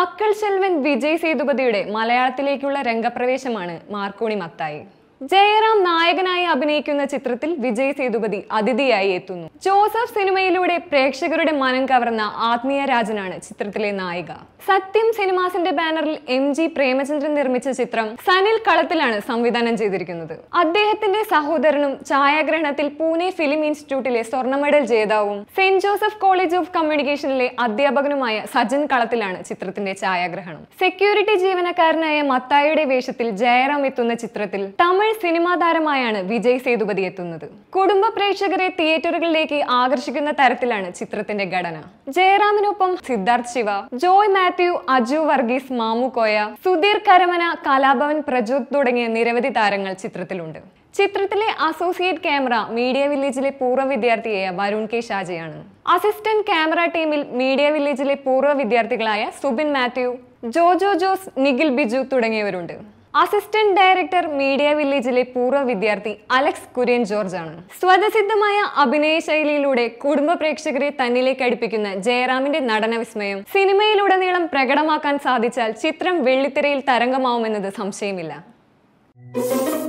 മക്കൾ ശെൽവൻ വിജയ് സേതുപതിയുടെ മലയാളത്തിലേക്കുള്ള രംഗപ്രവേശമാണ് മാർക്കോണി മത്തായി ജയറാം നായകനായി അഭിനയിക്കുന്ന ചിത്രത്തിൽ വിജയ് സേതുപതി അതിഥിയായി എത്തുന്നു ജോസഫ് സിനിമയിലൂടെ പ്രേക്ഷകരുടെ മനം കവർന്ന ആത്മീയ രാജനാണ് ചിത്രത്തിലെ നായിക സത്യം സിനിമാസിന്റെ ബാനറിൽ എം ജി പ്രേമചന്ദ്രൻ നിർമ്മിച്ച ചിത്രം സനിൽ കളത്തിലാണ് സംവിധാനം ചെയ്തിരിക്കുന്നത് അദ്ദേഹത്തിന്റെ സഹോദരനും ഛായാഗ്രഹണത്തിൽ പൂനെ ഫിലിം ഇൻസ്റ്റിറ്റ്യൂട്ടിലെ സ്വർണ്ണ മെഡൽ ജേതാവും സെന്റ് ജോസഫ് കോളേജ് ഓഫ് കമ്മ്യൂണിക്കേഷനിലെ അധ്യാപകനുമായ സജൻ കളത്തിലാണ് ചിത്രത്തിന്റെ ഛായാഗ്രഹണം സെക്യൂരിറ്റി ജീവനക്കാരനായ മത്തായിയുടെ വേഷത്തിൽ ജയറാം എത്തുന്ന ചിത്രത്തിൽ തമിഴ് സിനിമാ താരമായാണ് വിജയ് സേതുപതി എത്തുന്നത് കുടുംബ പ്രേക്ഷകരെ തിയേറ്ററുകളിലേക്ക് ആകർഷിക്കുന്ന തരത്തിലാണ് ചിത്രത്തിന്റെ ഘടന ജയറാമിനൊപ്പം സിദ്ധാർത്ഥ് ശിവ ജോയ് മാത്യു അജു വർഗീസ് മാമു കോയ സുധീർ കരമന കലാഭവൻ പ്രജോത് തുടങ്ങിയ നിരവധി താരങ്ങൾ ചിത്രത്തിലുണ്ട് ചിത്രത്തിലെ അസോസിയേറ്റ് ക്യാമറ മീഡിയ വില്ലേജിലെ പൂർവ്വ വിദ്യാർത്ഥിയായ വരുൺ കെ ഷാജയാണ് അസിസ്റ്റന്റ് ക്യാമറ ടീമിൽ മീഡിയ വില്ലേജിലെ പൂർവ്വ വിദ്യാർത്ഥികളായ സുബിൻ മാത്യു ജോജോ ജോസ് നിഖിൽ ബിജു തുടങ്ങിയവരുണ്ട് അസിസ്റ്റന്റ് ഡയറക്ടർ മീഡിയ വില്ലേജിലെ പൂർവ്വ വിദ്യാർത്ഥി അലക്സ് കുര്യൻ ജോർജ് ആണ് സ്വതസിദ്ധമായ അഭിനയ ശൈലിയിലൂടെ കുടുംബ പ്രേക്ഷകരെ തന്നിലേക്ക് അടുപ്പിക്കുന്ന ജയറാമിന്റെ നടന വിസ്മയം സിനിമയിലുടനീളം പ്രകടമാക്കാൻ സാധിച്ചാൽ ചിത്രം വെള്ളിത്തിരയിൽ തരംഗമാവുമെന്നത് സംശയമില്ല